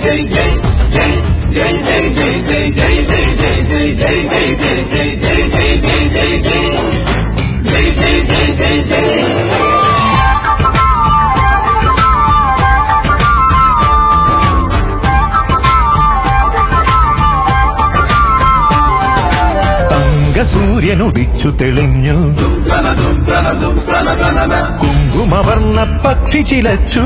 തങ്കസൂര്യൻ ഉദിച്ചു തെളിഞ്ഞു കുങ്കുമവർണ്ണ പക്ഷി ചിലച്ചു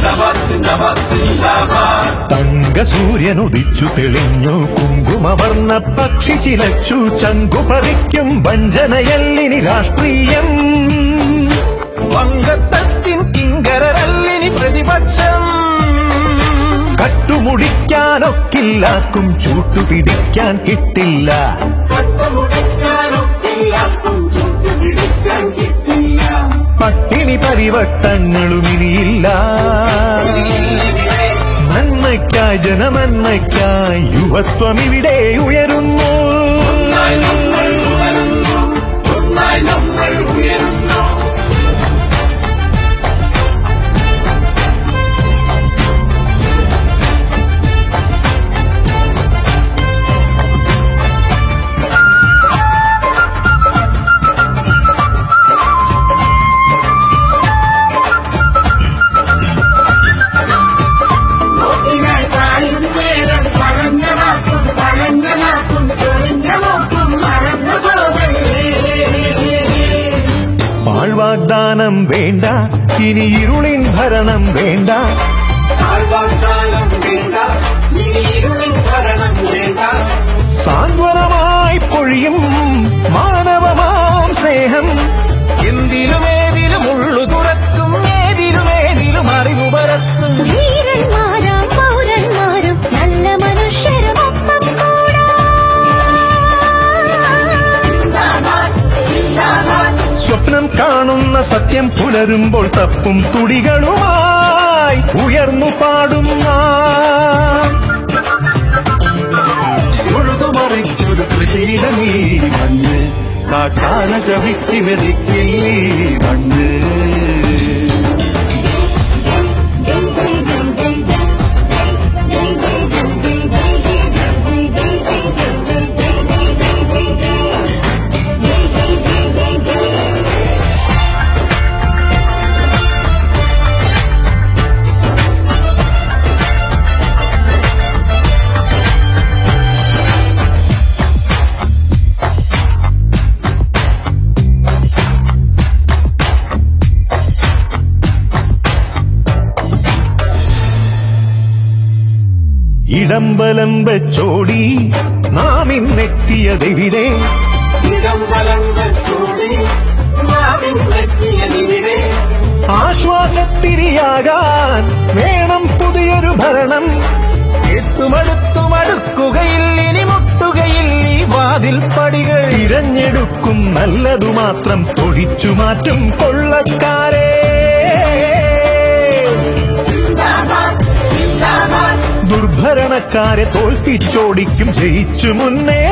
തങ്കസൂര്യൻ ഉദിച്ചു തെളിഞ്ഞു കുങ്കുമവർണ്ണ പക്ഷി ചിലച്ചു ചങ്കുപറിക്കും വഞ്ചനയല്ലിനി രാഷ്ട്രീയം വങ്കത്തത്തിൻ കിങ്കരല്ലിനി പ്രതിപക്ഷം കട്ടുമുടിക്കാനൊക്കില്ലാക്കും ചൂട്ടുപിടിക്കാൻ കിട്ടില്ല പട്ടിണി പരിവട്ടങ്ങളും ഇനിയില്ല നന്മയ്ക്കായി ജനനന്മയ്ക്കായി യുവത്വം ഇവിടെ ഉയരുന്നു നോക്കിനാൽ കായും നേരം പറഞ്ഞ വാക്കും പറഞ്ഞ വാക്കും ചൊറിഞ്ഞ നോക്കും മറന്നു പോകല്ലേ പാഴ്വാഗ്ദാനം വേണ്ട ഇനി ഇരുളിൻ ഭരണം വേണ്ട ആൾവാഗ്ദാനം വേണ്ട ഇനി ഇരുളിൻ ഭരണം വേണ്ട സാന്ത്വനമായി പൊഴിയും മാനവമാം സ്നേഹം എന്തിലുമേതിലും ഉള്ളു തുറക്കും ഏതിലുമേതിലും അറിവ് പരത്തും ധീരന്മാരാം പൗരന്മാരും നല്ല മനുഷ്യരും ഒപ്പം സ്വപ്നം കാണുന്ന സത്യം പുലരുമ്പോൾ തപ്പും തുടികളുമായി ഉയർന്നു പാടുന്ന ഉഴുതുമറിച്ചൊരു കൃഷിയിടമീ മണ്ണ് കാട്ടാന ചവിട്ടി മെതിക്കില്ലീ മണ്ണ് ഇടംബലം വെച്ചോടി നാം ഇന്നെത്തിയതെവിടെ ഇടം വലങ്ങച്ചോടി നാവിനെത്തിയതിവിടെ ആശ്വാസത്തിരിയാകാൻ വേണം പുതിയൊരു ഭരണം എത്തുമടുത്തുമടുക്കുകയിൽ ഇനി മുട്ടുകയിൽ ഈ വാതിൽ പടികൾ തിരഞ്ഞെടുക്കും നല്ലതു മാത്രം തൊഴിച്ചു മാറ്റും കൊള്ളക്കാരെ ദുർഭരണക്കാരെ തോൽപ്പിച്ചോടിക്കും ജയിച്ചു മുന്നേറും